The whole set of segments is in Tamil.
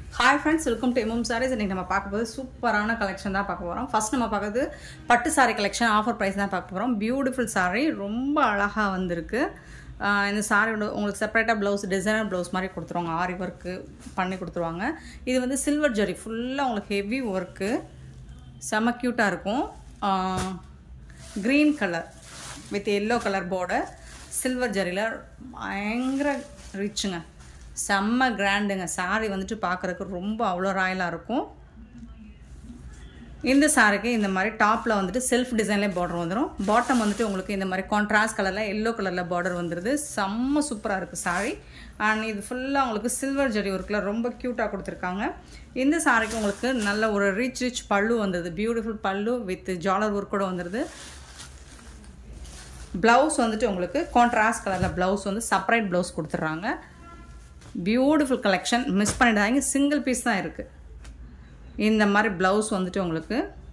hi friends welcome to MM saris இன்றைக்கி நம்ம பார்க்க போது சூப்பரான கலெக்ஷன் தான் பார்க்க போகிறோம் ஃபர்ஸ்ட் நம்ம பார்க்கறது பட்டு சாரி கலெக்ஷன் ஆஃபர் ப்ரைஸ் தான் பார்க்க போகிறோம் பியூட்டிஃபுல் சாரி ரொம்ப அழகாக வந்திருக்கு ஆஹ் இந்த சாரியோட உங்களுக்கு செப்பரேட்டாக ப்ளவுஸ் டிசைனர் ப்ளவுஸ் மாதிரி கொடுத்துருவாங்க ஆரி ஒர்க்கு பண்ணி கொடுத்துருவாங்க இது வந்து சில்வர் ஜரி ஃபுல்லாக உங்களுக்கு ஹெவி ஒர்க்கு செம க்யூட்டாக இருக்கும் green colour with yellow colour border silver ஜரியில் பயங்கர ரிச்சுங்க செம்ம கிராண்டுங்க சாரி வந்துட்டு பார்க்குறதுக்கு ரொம்ப அவ்வளோ ராயலாக இருக்கும் இந்த சாரிக்கு இந்த மாதிரி டாப்பில் வந்துட்டு செல்ஃப் டிசைன்லேயே பார்டர் வந்துடும் பாட்டம் வந்துட்டு உங்களுக்கு இந்த மாதிரி கான்ட்ராஸ்ட் கலரில் எல்லோ கலரில் பார்டர் வந்துடுது செம்ம சூப்பராக இருக்குது சாரி அண்ட் இது ஃபுல்லாக உங்களுக்கு சில்வர் ஜரி ஒர்க்கில் ரொம்ப க்யூட்டாக கொடுத்துருக்காங்க இந்த சாரிக்கு உங்களுக்கு நல்ல ஒரு ரிச் ரிச் பல்லு வந்தது பியூட்டிஃபுல் பல்லு வித் ஜாலர் ஒர்க்கோட வந்துடுது ப்ளவுஸ் வந்துட்டு உங்களுக்கு கான்ட்ராஸ்ட் கலரில் ப்ளவுஸ் வந்து செப்பரேட் ப்ளவுஸ் கொடுத்துட்றாங்க பியூட்டிஃபுல் கலெக்ஷன் மிஸ் பண்ணிடாதீங்க சிங்கிள் பீஸ் தான் இருக்குது இந்த மாதிரி ப்ளவுஸ் வந்துட்டு உங்களுக்கு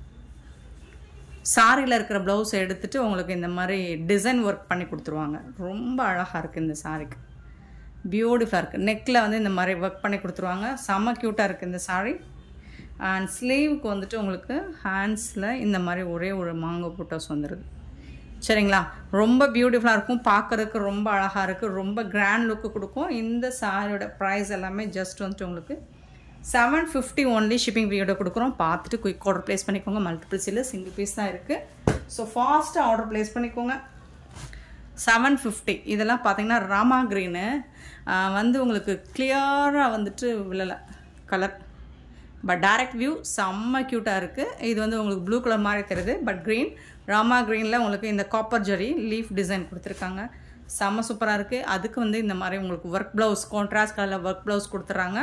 சாரியில் இருக்கிற ப்ளவுஸ் எடுத்துகிட்டு உங்களுக்கு இந்த மாதிரி டிசைன் ஒர்க் பண்ணி கொடுத்துருவாங்க ரொம்ப அழகாக இருக்குது இந்த சாரிக்கு பியூட்டிஃபுல்லாக இருக்குது நெக்கில் வந்து இந்த மாதிரி ஒர்க் பண்ணி கொடுத்துருவாங்க செம்ம க்யூட்டாக இருக்குது இந்த சாரி அண்ட் ஸ்லீவுக்கு வந்துட்டு உங்களுக்கு ஹேண்ட்ஸில் இந்த மாதிரி ஒரே ஒரு மாங்கோ புட்டோஸ் வந்துடுது சரிங்களா ரொம்ப பியூட்டிஃபுல்லாக இருக்கும் பார்க்குறதுக்கு ரொம்ப அழகாக இருக்குது ரொம்ப கிராண்ட் லுக்கு கொடுக்கும் இந்த சாரியோட ப்ரைஸ் எல்லாமே ஜஸ்ட் வந்துட்டு உங்களுக்கு செவன் ஃபிஃப்டி ஒன்லி ஷிப்பிங் பீரியட கொடுக்குறோம் பார்த்துட்டு குயிக் ஆர்டர் ப்ளேஸ் பண்ணிக்கோங்க மல்டிபிள்ஸ் இல்லை சிங்கிள் பீஸ் தான் இருக்குது ஸோ ஃபாஸ்ட்டாக ஆர்டர் ப்ளேஸ் பண்ணிக்கோங்க செவன் ஃபிஃப்டி இதெல்லாம் பார்த்தீங்கன்னா ராமா க்ரீனு வந்து உங்களுக்கு கிளியராக வந்துட்டு விழலை கலர் பட் டைரக்ட் வியூ செம்ம க்யூட்டாக இருக்குது இது வந்து உங்களுக்கு ப்ளூ கலர் மாதிரி தெரியுது பட் க்ரீன் ராமா க்ரீனில் உங்களுக்கு இந்த காப்பர் ஜரி லீஃப் டிசைன் கொடுத்துருக்காங்க செம்ம சூப்பராக இருக்குது அதுக்கு வந்து இந்த மாதிரி உங்களுக்கு ஒர்க் ப்ளவுஸ் கான்ட்ராஸ்ட் கலரில் ஒர்க் ப்ளவுஸ் கொடுத்துட்றாங்க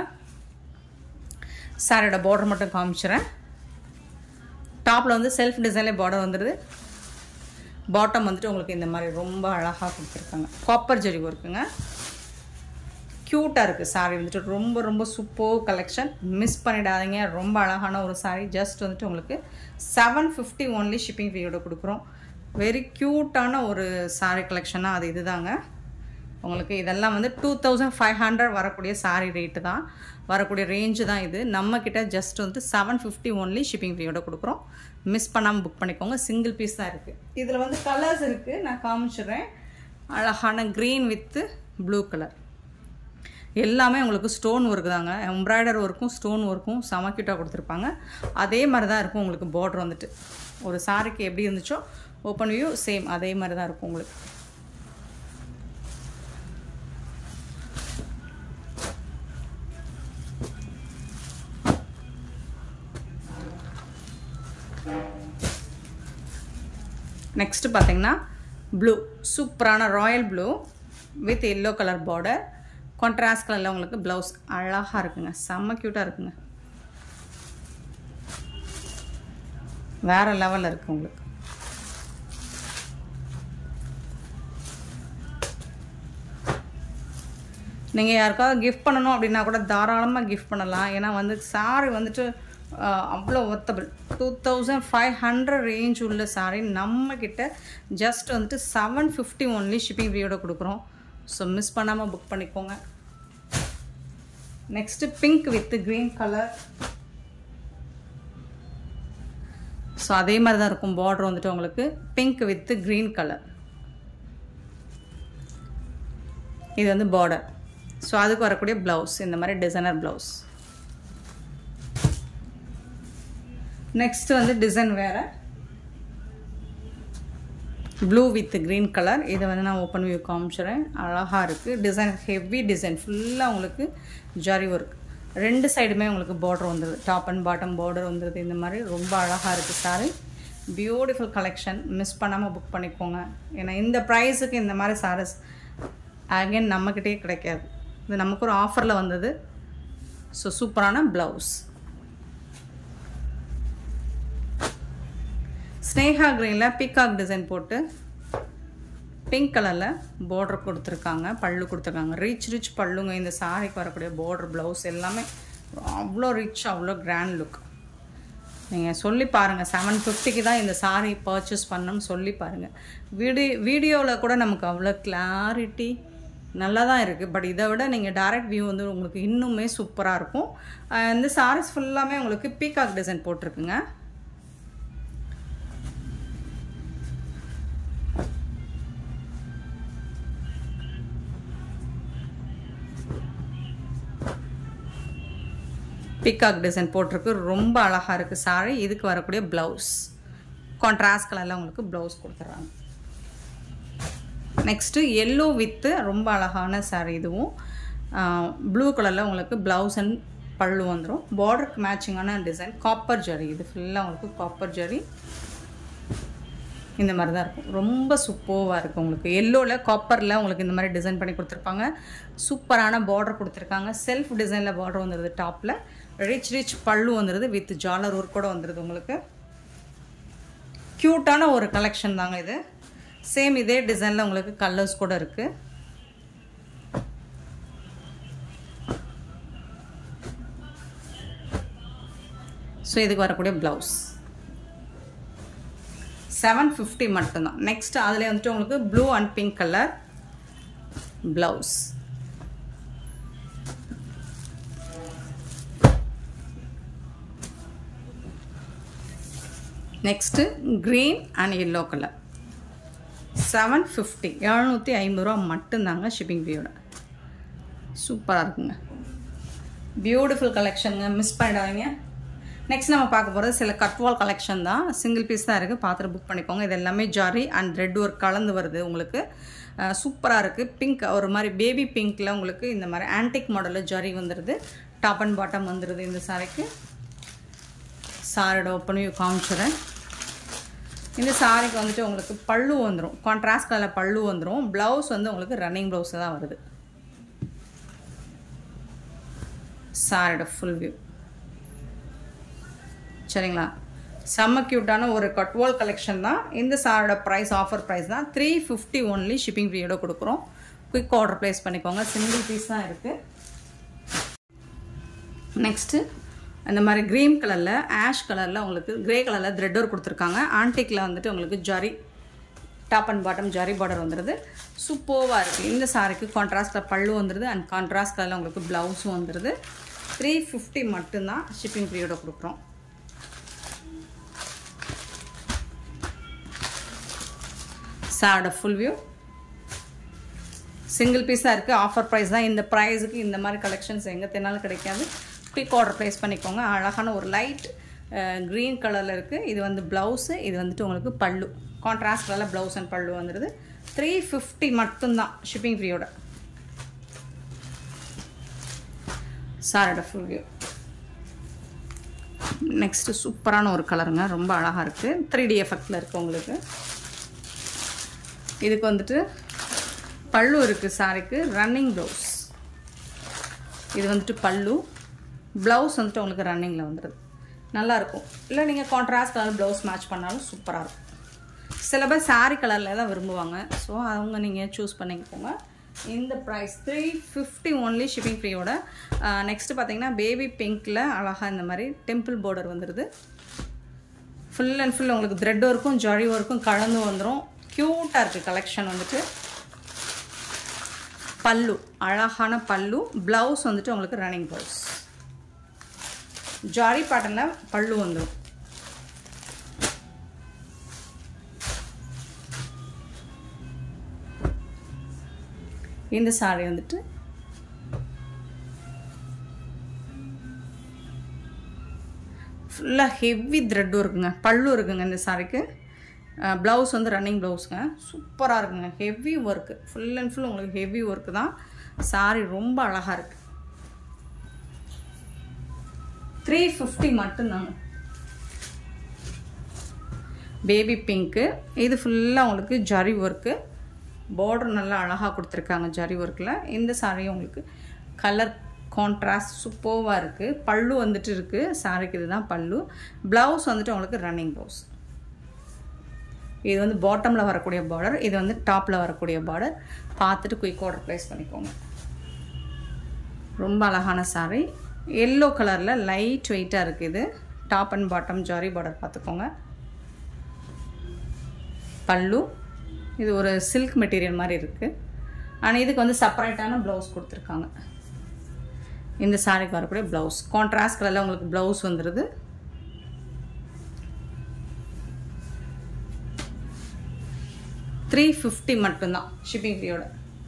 சாரியோட பார்டர் மட்டும் காமிச்சிடுறேன் டாப்பில் வந்து செல்ஃப் டிசைன்லேயே பார்டர் வந்துடுது பாட்டம் வந்துட்டு உங்களுக்கு இந்த மாதிரி ரொம்ப அழகாக கொடுத்துருக்காங்க காப்பர் ஜரி ஒர்க்குங்க க்யூட்டாக இருக்குது சாரீ வந்துட்டு ரொம்ப ரொம்ப சூப்பர் கலெக்ஷன் மிஸ் பண்ணிடாதீங்க ரொம்ப அழகான ஒரு சாரீ ஜஸ்ட் வந்துட்டு உங்களுக்கு செவன் ஃபிஃப்டி ஒன்லி ஷிப்பிங் ஃபீயோட கொடுக்குறோம் வெரி க்யூட்டான ஒரு சாரீ கலெக்ஷனாக அது இதுதாங்க உங்களுக்கு இதெல்லாம் வந்து டூ தௌசண்ட் ஃபைவ் ஹண்ட்ரட் வரக்கூடிய சாரீ ரேட்டு தான் வரக்கூடிய ரேஞ்சு தான் இது நம்மக்கிட்ட ஜஸ்ட் வந்து செவன் ஃபிஃப்டி ஒன்லி ஷிப்பிங் ஃபீயோட கொடுக்குறோம் மிஸ் பண்ணாமல் புக் பண்ணிக்கோங்க சிங்கிள் பீஸ் தான் இருக்குது இதில் வந்து கலர்ஸ் இருக்குது நான் காமிச்சிடுறேன் அழகான க்ரீன் வித்து ப்ளூ கலர் எல்லாமே உங்களுக்கு ஸ்டோன் ஒர்க் தாங்க எம்ப்ராய்டர் ஒர்க்கும் ஸ்டோன் ஒர்க்கும் சமக்கிட்டாக கொடுத்துருப்பாங்க அதே மாதிரி தான் இருக்கும் உங்களுக்கு பார்டர் வந்துட்டு ஒரு சாரிக்கு எப்படி இருந்துச்சோ ஓப்பன் வியூ சேம் அதே மாதிரி தான் இருக்கும் உங்களுக்கு நெக்ஸ்ட்டு பார்த்தீங்கன்னா ப்ளூ சூப்பரான royal blue with yellow colour border contrast கலரில் உங்களுக்கு ப்ளவுஸ் அழகாக இருக்குங்க செம்ம க்யூட்டாக இருக்குங்க வேறு லெவலில் இருக்குது உங்களுக்கு நீங்கள் யாருக்காவது கிஃப்ட் பண்ணணும் அப்படின்னா கூட தாராளமாக கிஃப்ட் பண்ணலாம் ஏன்னா வந்து சாரி வந்துட்டு அவ்வளோ worthable two thousand five hundred range உள்ள சாரி நம்மக்கிட்ட ஜஸ்ட் வந்துட்டு செவன் ஃபிஃப்டி ஒன்லி ஷிப்பிங் ஃப்ரீயோட கொடுக்குறோம் ஸோ மிஸ் பண்ணாமல் புக் பண்ணிக்கோங்க next pink with green colour so அதே மாதிரி தான் இருக்கும் பார்டர் வந்துட்டு உங்களுக்கு பிங்க் வித் க்ரீன் கலர் இது வந்து பார்டர் ஸோ அதுக்கு வரக்கூடிய ப்ளவுஸ் இந்த மாதிரி டிசைனர் ப்ளவுஸ் நெக்ஸ்ட் வந்து டிசைன் வேறு ப்ளூ வித் க்ரீன் கலர் இதை வந்து நான் ஓப்பன் வியூ காமிச்சிடுறேன் அழகாக இருக்குது டிசைன் ஹெவி டிசைன் ஃபுல்லாக உங்களுக்கு ஜரி ஒர்க் ரெண்டு சைடுமே உங்களுக்கு பார்டர் வந்துடுது டாப் அண்ட் பாட்டம் பார்டர் வந்துடுது இந்த மாதிரி ரொம்ப அழகாக இருக்குது சாரி பியூட்டிஃபுல் கலெக்ஷன் மிஸ் பண்ணாமல் புக் பண்ணிக்கோங்க ஏன்னா இந்த ப்ரைஸுக்கு இந்த மாதிரி சாரீஸ் அகைன் நம்மக்கிட்டே கிடைக்காது இது நமக்கு ஒரு ஆஃபரில் வந்தது ஸோ சூப்பரான ப்ளவுஸ் ஸ்னேகா க்ரீனில் பீகாக் டிசைன் போட்டு பிங்க் கலரில் பார்டர் கொடுத்துருக்காங்க பல்லு கொடுத்துருக்காங்க ரிச் ரிச் பல்லுங்க இந்த சாரிக்கு வரக்கூடிய பார்டர் ப்ளவுஸ் எல்லாமே அவ்வளோ ரிச் அவ்வளோ கிராண்ட் லுக் நீங்கள் சொல்லி பாருங்கள் செவன் ஃபிஃப்டிக்கு தான் இந்த சாரீ பர்ச்சேஸ் பண்ணணும்னு சொல்லி பாருங்கள் வீடியோ வீடியோவில் கூட நமக்கு அவ்வளோ கிளாரிட்டி நல்லா தான் இருக்குது பட் இதை விட நீங்கள் டைரக்ட் வியூ வந்து உங்களுக்கு இன்னுமே சூப்பராக இருக்கும் அஹ் இந்த சாரீஸ் ஃபுல்லாமே உங்களுக்கு பீகாக் டிசைன் போட்டிருக்குங்க பீகாக் டிசைன் போட்டிருக்கு ரொம்ப அழகாக இருக்குது சாரி இதுக்கு வரக்கூடிய ப்ளவுஸ் கான்ட்ராஸ்ட் கலரில் உங்களுக்கு ப்ளவுஸ் கொடுத்துட்றாங்க நெக்ஸ்ட்டு எல்லோ வித்து ரொம்ப அழகான சாரி இதுவும் ப்ளூ கலரில் உங்களுக்கு ப்ளவுஸ் அண்ட் பல்லு வந்துடும் பார்டருக்கு மேட்சிங்கான டிசைன் காப்பர் ஜரி இது ஃபுல்லாக உங்களுக்கு காப்பர் ஜரி இந்த மாதிரி தான் இருக்கும் ரொம்ப சூப்பராக இருக்கும் உங்களுக்கு எல்லோவில் காப்பரில் உங்களுக்கு இந்த மாதிரி டிசைன் பண்ணி கொடுத்துருப்பாங்க சூப்பரான பார்டர் கொடுத்துருக்காங்க செல்ஃப் டிசைனில் பார்டர் வந்துடுது டாப்பில் ரிச் ரிச் பல்லு வந்துடுது வித் ஜாலர் ஒர்க் கூட வந்துடுது உங்களுக்கு க்யூட்டான ஒரு கலெக்ஷன் தாங்க இது சேம் இதே டிசைனில் உங்களுக்கு கலர்ஸ் கூட இருக்குது ஸோ இதுக்கு வரக்கூடிய ப்ளவுஸ் செவன் ஃபிஃப்டி மட்டும்தான் நெக்ஸ்ட் அதில் வந்துட்டு உங்களுக்கு blue and pink colour blouse next green and yellow colour seven fifty எழுநூற்றி ஐம்பது ரூபா மட்டும்தாங்க ஷிப்பிங் ஃபீயோட சூப்பராக இருக்குங்க பியூட்டிஃபுல் கலெக்ஷனுங்க மிஸ் பண்ணிடாதீங்க நெக்ஸ்ட் நம்ம பார்க்க போகிறது சில கட்வால் கலெக்ஷன் தான் சிங்கிள் பீஸ் தான் இருக்குது பார்த்துட்டு புக் பண்ணிக்கோங்க இது எல்லாமே ஜாரி அண்ட் ரெட் ஒர்க் கலந்து வருது உங்களுக்கு சூப்பராக இருக்குது பிங்க் ஒரு மாதிரி பேபி பிங்க்கில் உங்களுக்கு இந்த மாதிரி ஆன்டிக் மாடலில் ஜாரி வந்துடுது டாப் அண்ட் பாட்டம் வந்துடுது இந்த சாரிக்கு சாரோட ஓப்பன் வியூ காமிச்சிடுறேன் இந்த சாரிக்கு வந்துட்டு உங்களுக்கு பல்லு வந்துடும் கான்ட்ராஸ்ட் கலரில் பல்லு வந்துடும் ப்ளவுஸ் வந்து உங்களுக்கு ரன்னிங் ப்ளவுஸ் தான் வருது சாரோட ஃபுல் வியூ சரிங்களா செம்ம க்யூட்டான ஒரு கட்வால் கலெக்ஷன் தான் இந்த சாரோட ப்ரைஸ் ஆஃபர் ப்ரைஸ் தான் த்ரீ ஃபிஃப்டி ஒன்லி ஷிப்பிங் ஃப்ரீயோட கொடுக்குறோம் குயிக் ஆர்டர் ப்ளேஸ் பண்ணிக்கோங்க சிங்கிள் பீஸ் தான் இருக்குது நெக்ஸ்ட்டு அந்த மாதிரி க்ரீன் கலரில் ஆஷ் கலரில் உங்களுக்கு க்ரே கலரில் த்ரெட்டர் கொடுத்துருக்காங்க ஆன்டிக்கில் வந்துட்டு உங்களுக்கு zari top and bottom zari border வந்துடுது சூப்பர்வாக இருக்குது இந்த சாரிக்கு கான்ட்ராஸ்டில் பல்லு வந்துடுது அண்ட் கான்ட்ராஸ்ட் கலரில் உங்களுக்கு ப்ளவுஸும் வந்துடுது த்ரீ ஃபிஃப்டி மட்டும்தான் ஷிப்பிங் ஃப்ரீயோட கொடுக்குறோம் சாரோட ஃபுல் வியூ சிங்கிள் பீஸ் தான் இருக்குது ஆஃபர் ப்ரைஸ் தான் இந்த ப்ரைஸுக்கு இந்த மாதிரி கலெக்ஷன்ஸ் எங்கே தேனாலும் கிடைக்காது குயிக் ஆர்டர் ப்ளேஸ் பண்ணிக்கோங்க அழகான ஒரு லைட் க்ரீன் கலரில் இருக்குது இது வந்து ப்ளவுஸு இது வந்துட்டு உங்களுக்கு பல்லு கான்ட்ராஸ்ட் கலரில் ப்ளவுஸ் அண்ட் பல்லு வந்துடுது த்ரீ ஃபிஃப்டி மட்டும்தான் ஷிப்பிங் ஃப்ரீயோட சாரோட ஃபுல் வியூ நெக்ஸ்ட்டு சூப்பரான ஒரு கலருங்க ரொம்ப அழகாக இருக்குது த்ரீ டி எஃபெக்டில் இருக்குது உங்களுக்கு இதுக்கு வந்துட்டு பல்லு இருக்குது சாரிக்கு ரன்னிங் ப்ளவுஸ் இது வந்துட்டு பல்லு ப்ளவுஸ் வந்துட்டு உங்களுக்கு ரன்னிங்கில் வந்துடுது நல்லாயிருக்கும் இல்லை நீங்கள் கான்ட்ராஸ்ட் கலர் ப்ளவுஸ் மேட்ச் பண்ணாலும் சூப்பராக இருக்கும் சில பேர் சாரி கலரில் தான் விரும்புவாங்க ஸோ அவங்க நீங்கள் சூஸ் பண்ணிக்கோங்க இந்த price three fifty only shipping ஃப்ரீயோட நெக்ஸ்ட்டு பார்த்தீங்கன்னா பேபி பிங்க்கில் அழகாக இந்த மாதிரி டெம்பிள் பார்டர் வந்துடுது ஃபுல் அண்ட் ஃபுல் உங்களுக்கு த்ரெட் ஒர்க்கும் ஜரி ஒர்க்கும் கலந்து வந்துடும் க்யூட்டாக இருக்குது கலெக்ஷன் வந்துட்டு பல்லு அழகான பல்லு ப்ளவுஸ் வந்துட்டு உங்களுக்கு ரன்னிங் ப்ளவுஸ் ஜாரி பேட்டர்னில் பல்லு வந்துடும் இந்த சாரி வந்துட்டு ஃபுல்லாக ஹெவி த்ரெட்டும் இருக்குங்க பல்லு இருக்குங்க இந்த சாரிக்கு ப்ளவுஸ் வந்து ரன்னிங் ப்ளவுஸுங்க சூப்பராக இருக்குங்க heavy work full and full உங்களுக்கு ஹெவி ஒர்க்கு தான் சாரி ரொம்ப அழகாக இருக்குது த்ரீ ஃபிஃப்டி மட்டும்தாங்க பேபி பிங்க்கு இது ஃபுல்லாக உங்களுக்கு ஜரி ஒர்க்கு பார்டர் நல்லா அழகாக கொடுத்துருக்காங்க ஜரி ஒர்க்கில் இந்த சாரியும் உங்களுக்கு கலர் கான்ட்ராஸ்ட் சூப்பர்வாக இருக்குது பல்லு வந்துட்டு இருக்குது சாரிக்கு இதுதான் பல்லு ப்ளவுஸ் வந்துட்டு உங்களுக்கு ரன்னிங் ப்ளவுஸ் இது வந்து பாட்டமில் வரக்கூடிய பார்டர் இது வந்து டாப்பில் வரக்கூடிய பார்டர் பார்த்துட்டு குயிக் ஆர்டர் ப்ளேஸ் பண்ணிக்கோங்க ரொம்ப அழகான சாரி எல்லோ கலரில் லைட் வெயிட்டாக இருக்குது இது top and bottom zari border பார்த்துக்கோங்க பல்லு இது ஒரு சில்க் மெட்டீரியல் மாதிரி இருக்குது ஆனால் இதுக்கு வந்து செப்பரேட்டான ப்ளவுஸ் கொடுத்துருக்காங்க இந்த சாரிக்கு வரக்கூடிய ப்ளவுஸ் கான்ட்ராஸ்ட் கலரில் உங்களுக்கு ப்ளவுஸ் வந்துடுது த்ரீ ஃபிஃப்டி மட்டும்தான் ஷிப்பிங் ஃப்ரீயோட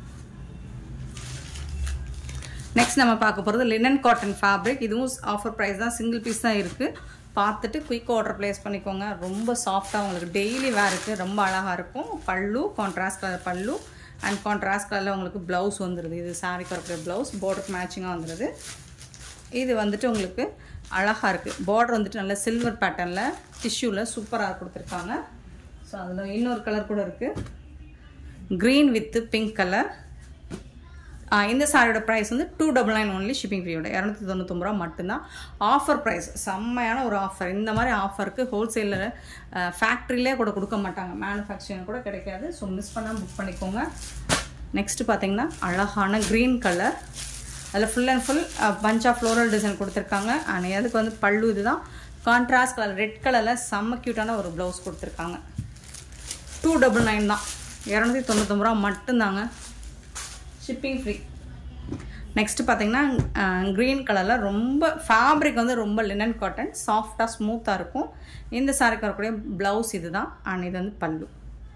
நெக்ஸ்ட் நம்ம பார்க்க போகிறது லினன் காட்டன் ஃபேப்ரிக் இதுவும் ஆஃபர் ப்ரைஸ் தான் சிங்கிள் பீஸ் தான் இருக்குது பார்த்துட்டு குயிக் ஆர்டர் ப்ளேஸ் பண்ணிக்கோங்க ரொம்ப சாஃப்டாக உங்களுக்கு டெய்லி வேருக்கு ரொம்ப அழகாக இருக்கும் pallu contrast colour pallu and contrast கலரில் உங்களுக்கு ப்ளவுஸ் வந்துடுது இது சாரிக்கு வரக்கூடிய ப்ளவுஸ் பார்டருக்கு மேட்சிங்காக வந்துடுது இது வந்துட்டு உங்களுக்கு அழகாக இருக்குது பார்டர் வந்துட்டு நல்ல சில்வர் பேட்டர்னில் டிஷ்யூவில் சூப்பராக கொடுத்துருக்காங்க ஸோ அதில் இன்னொரு கலர் கூட இருக்குது க்ரீன் வித்து பிங்க் கலர் இந்த சாரியோட ப்ரைஸ் வந்து two double nine only shipping ஃப்ரீயோட இரநூத்தி தொண்ணூத்தொம்பது ரூபா மட்டும்தான் ஆஃபர் ப்ரைஸ் செம்மையான ஒரு ஆஃபர் இந்த மாதிரி ஆஃபருக்கு ஹோல்சேலில் ஃபேக்ட்ரிலே கூட கொடுக்க மாட்டாங்க மேனுஃபேக்சரிங் கூட கிடைக்காது ஸோ மிஸ் பண்ணாமல் புக் பண்ணிக்கோங்க நெக்ஸ்ட்டு பார்த்தீங்கன்னா அழகான க்ரீன் கலர் அதில் full and full punch of floral design கொடுத்துருக்காங்க அண்ட் அதுக்கு வந்து பல்லு இதுதான் கான்ட்ராஸ்ட் கலர் ரெட் கலரில் செம்ம க்யூட்டான ஒரு ப்ளவுஸ் கொடுத்துருக்காங்க டூ டபுள் நைன் தான் இரநூத்தி தொண்ணூத்தொம்பது ரூபா மட்டும்தாங்க ஷிப்பிங் ஃப்ரீ நெக்ஸ்ட்டு பார்த்தீங்கன்னா க்ரீன் கலரில் ரொம்ப ஃபேப்ரிக் வந்து ரொம்ப லினன் காட்டன் சாஃப்டாக ஸ்மூத்தாக இருக்கும் இந்த சாரிக்கு வரக்கூடிய ப்ளவுஸ் இது தான் அண்ட் இது வந்து பல்லு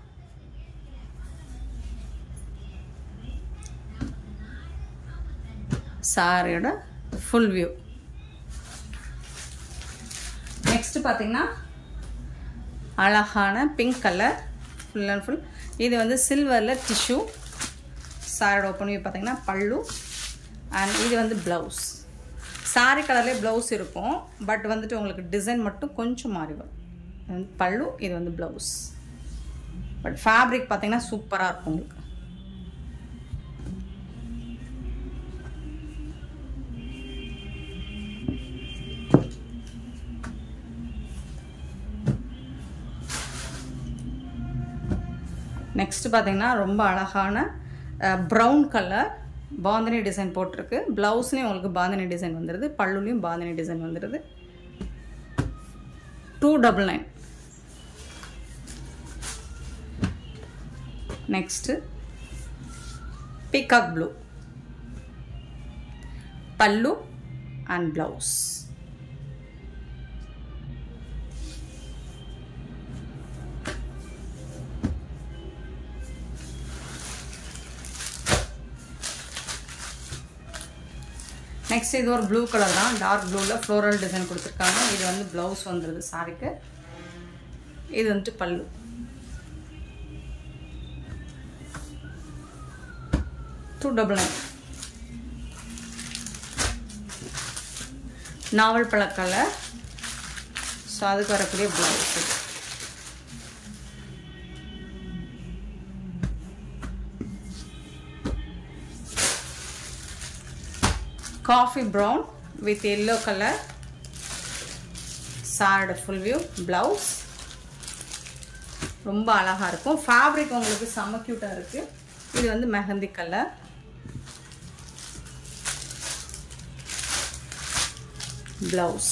சாரியோட ஃபுல் வியூ நெக்ஸ்ட்டு பார்த்தீங்கன்னா அழகான pink colour full and full இது வந்து சில்வரில் டிஷ்யூ சாரியோட ஓப்பன் வியூ பார்த்தீங்கன்னா பல்லு அண்ட் இது வந்து ப்ளவுஸ் சாரி கலர்லேயே ப்ளவுஸ் இருக்கும் பட் வந்துட்டு உங்களுக்கு டிசைன் மட்டும் கொஞ்சம் மாறி வரும் இது வந்து பல்லு இது வந்து ப்ளவுஸ் பட் ஃபேப்ரிக் பார்த்தீங்கன்னா சூப்பராக இருக்கும் உங்களுக்கு நெக்ஸ்ட்டு பார்த்தீங்கன்னா ரொம்ப அழகான ப்ரௌன் கலர் பாந்தினி டிசைன் போட்டிருக்கு ப்ளவுஸ்லேயும் உங்களுக்கு பாந்தினி டிசைன் வந்துடுது பல்லுலேயும் பாந்தினி டிசைன் வந்துடுது two double nine next peacock blue pallu and blouse next இது ஒரு ப்ளூ கலர் தான் டார்க் ப்ளூவில் ஃப்ளோரல் டிசைன் கொடுத்துருக்காங்க இது வந்து ப்ளவுஸ் வந்துடுது சாரிக்கு இது வந்துட்டு பல்லு டூ டபுள் நைன் நாவல் பழ கலர் ஸோ அதுக்கு வரக்கூடிய ப்ளவுஸ் இது coffee brown with yellow colour சாரோட ஃபுல் வியூ ப்ளவுஸ் ரொம்ப அழகாக இருக்கும் ஃபேப்ரிக் உங்களுக்கு செம்ம க்யூட்டாக இருக்குது இது வந்து mehndi colour blouse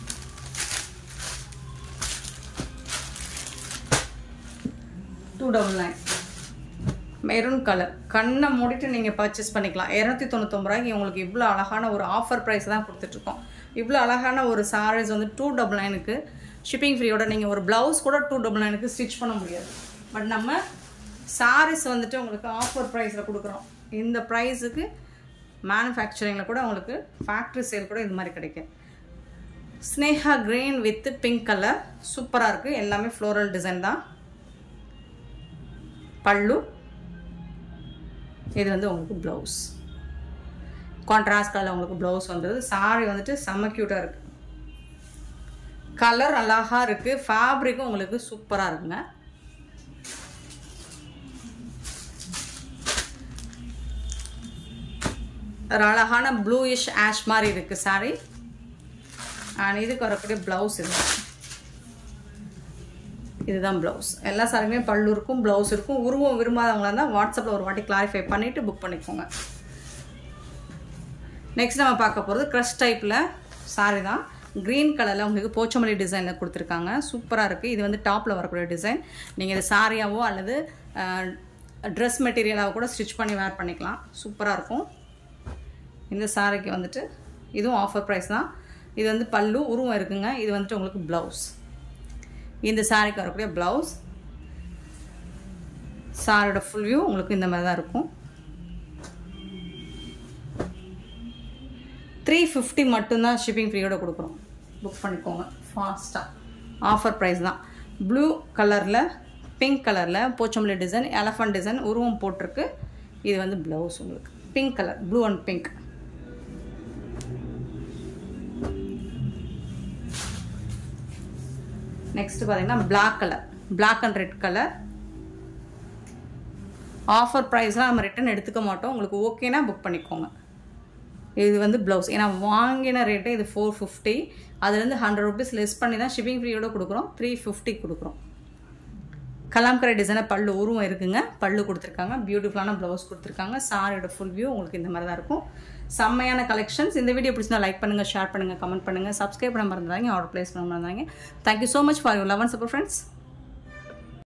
two double nine maroon colour கண்ணை மூடிட்டு நீங்கள் பர்ச்சேஸ் பண்ணிக்கலாம் இரநூத்தி தொண்ணூத்தொம்பது ரூபாய்க்கு உங்களுக்கு இவ்வளோ அழகான ஒரு ஆஃபர் ப்ரைஸ் தான் கொடுத்துட்ருக்கோம் இவ்வளோ அழகான ஒரு சாரீஸ் வந்து டூ டபுள் நைனுக்கு ஷிப்பிங் ஃப்ரீயோட நீங்கள் ஒரு ப்ளவுஸ் கூட டூ டபுள் நைனுக்கு ஸ்டிச் பண்ண முடியாது பட் நம்ம சாரீஸ் வந்துட்டு உங்களுக்கு ஆஃபர் ப்ரைஸில் கொடுக்குறோம் இந்த ப்ரைஸுக்கு மேனுஃபேக்சரிங்கில் கூட உங்களுக்கு ஃபேக்ட்ரி சேல் கூட இது மாதிரி கிடைக்கும் Sneha green with pink colour சூப்பராக இருக்குது எல்லாமே ஃப்ளோரல் டிசைன் தான் பல்லு இது வந்து உங்களுக்கு ப்ளவுஸ் கான்ட்ராஸ்ட் கலர் உங்களுக்கு ப்ளவுஸ் வந்துடுது சாரி வந்துட்டு செம்ம க்யூட்டாக இருக்குது கலர் அழகாக இருக்குது ஃபேப்ரிக்கும் உங்களுக்கு சூப்பராக இருக்குங்க ஒரு அழகான ப்ளூயிஷ் ஆஷ் மாதிரி இருக்குது சாரி அண்ட் இதுக்கு வரக்கூடிய ப்ளவுஸ் இது இதுதான் ப்ளவுஸ் எல்லா சாரியுமே பல்லு இருக்கும் ப்ளவுஸ் இருக்கும் உருவம் விரும்பாதவங்களா இருந்தால் வாட்ஸ்அப்பில் ஒரு வாட்டி கிளாரிஃபை பண்ணிவிட்டு புக் பண்ணிக்கோங்க நெக்ஸ்ட் நம்ம பார்க்க போகிறது க்ரஷ் டைப்பில் சாரி தான் க்ரீன் கலரில் உங்களுக்கு போச்சமல்லி டிசைனில் கொடுத்துருக்காங்க சூப்பராக இருக்குது இது வந்து டாப்பில் வரக்கூடிய டிசைன் நீங்கள் இது சாரியாவோ அல்லது ட்ரெஸ் மெட்டீரியலாக கூட ஸ்டிச் பண்ணி வேர் பண்ணிக்கலாம் சூப்பராக இருக்கும் இந்த சாரிக்கு வந்துட்டு இதுவும் ஆஃபர் ப்ரைஸ் தான் இது வந்து பல்லு உருவம் இருக்குங்க இது வந்துட்டு உங்களுக்கு ப்ளவுஸ் இந்த சாரிக்கு வரக்கூடிய ப்ளவுஸ் சாரோட ஃபுல் வியூ உங்களுக்கு இந்த மாதிரி தான் இருக்கும் த்ரீ ஃபிஃப்டி மட்டும்தான் ஷிப்பிங் ஃப்ரீயோட கொடுக்குறோம் புக் பண்ணிக்கோங்க ஃபாஸ்ட்டாக ஆஃபர் ப்ரைஸ் தான் ப்ளூ கலரில் பிங்க் கலரில் போச்சம்பள்ளி டிசைன் எலஃபண்ட் டிசைன் உருவம் போட்டிருக்கு இது வந்து ப்ளவுஸ் உங்களுக்கு pink colour blue and pink next பார்த்தீங்கன்னா black colour black and red colour offer ப்ரைஸ்லாம் நம்ம ரிட்டன் எடுத்துக்க மாட்டோம் உங்களுக்கு ஓகேனா புக் பண்ணிக்கோங்க இது வந்து ப்ளவுஸ் ஏன்னா வாங்கின ரேட்டு இது ஃபோர் ஃபிஃப்டி அதுலேருந்து ஹண்ட்ரட் ருபீஸ் லெஸ் பண்ணி தான் ஷிப்பிங் ஃப்ரீயோட கொடுக்குறோம் த்ரீ ஃபிஃப்டி கொடுக்குறோம் கலாம்கரை டிசைனாக பல்லு உருவம் இருக்குங்க பல்லு கொடுத்துருக்காங்க பியூட்டிஃபுல்லான ப்ளவுஸ் கொடுத்துருக்காங்க சாரியோட ஃபுல் வியூ உங்களுக்கு இந்த மாதிரி தான் இருக்கும் செம்மையான கலெக்ஷன்ஸ் இந்த வீடியோ பிடிச்சிருந்தா லைக் பண்ணுங்கள் ஷேர் பண்ணுங்கள் கமெண்ட் பண்ணுங்கள் சப்ஸ்கிரைப் பண்ண மறந்துடாங்க ஆர்டர் ப்ளேஸ் பண்ண மறந்துடாங்க thank you so much for your love and support friends